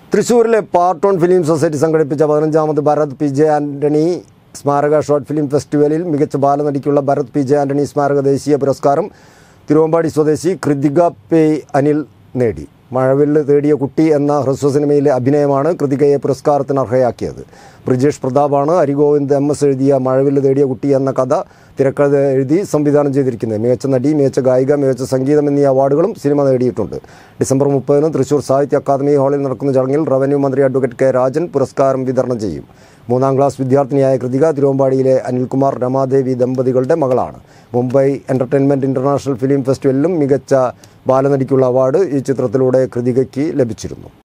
തൃശ്ശൂരിലെ പാർട്ടോൺ film society സംഘടിപ്പിച്ച പതിനഞ്ചാമത് ഭരത് പി ജെ ആന്റണി സ്മാരക ഷോർട്ട് ഫിലിം ഫെസ്റ്റിവലിൽ മികച്ച ബാലനടിക്കുള്ള ഭരത് പി ജെ ആന്റണി സ്മാരക ദേശീയ പുരസ്കാരം തിരുവമ്പാടി സ്വദേശി കൃതിക പേ അനിൽ നേടി മഴവില്ല് തേടിയ കുട്ടി എന്ന ഹ്രസ്വ സിനിമയിലെ അഭിനയമാണ് കൃതികയെ പുരസ്കാരത്തിന് അർഹയാക്കിയത് ബ്രിജേഷ് പ്രതാപാണ് ഹരിഗോവിന്ദ് എം എസ് എഴുതിയ മഴവില്ല് തേടിയ കുട്ടി എന്ന കഥ തിരക്കഥ എഴുതി സംവിധാനം ചെയ്തിരിക്കുന്നത് മികച്ച നടി മികച്ച ഗായിക മികച്ച സംഗീതം എന്നീ അവാർഡുകളും സിനിമ നേടിയിട്ടുണ്ട് ഡിസംബർ മുപ്പതിന് തൃശൂർ സാഹിത്യ അക്കാദമി ഹാളിൽ നടക്കുന്ന ചടങ്ങിൽ റവന്യൂ മന്ത്രി അഡ്വക്കേറ്റ് കെ രാജൻ പുരസ്കാരം വിതരണം ചെയ്യും മൂന്നാം ക്ലാസ് വിദ്യാർത്ഥിനിയായ കൃതിക തിരുവമ്പാടിയിലെ അനിൽകുമാർ രമാദേവി ദമ്പതികളുടെ മകളാണ് മുംബൈ എൻ്റർടൈൻമെൻറ്റ് ഇൻ്റർനാഷണൽ ഫിലിം ഫെസ്റ്റിവലിലും മികച്ച ബാലനടിക്കുള്ള അവാർഡ് ഈ ചിത്രത്തിലൂടെ കൃതികയ്ക്ക് ലഭിച്ചിരുന്നു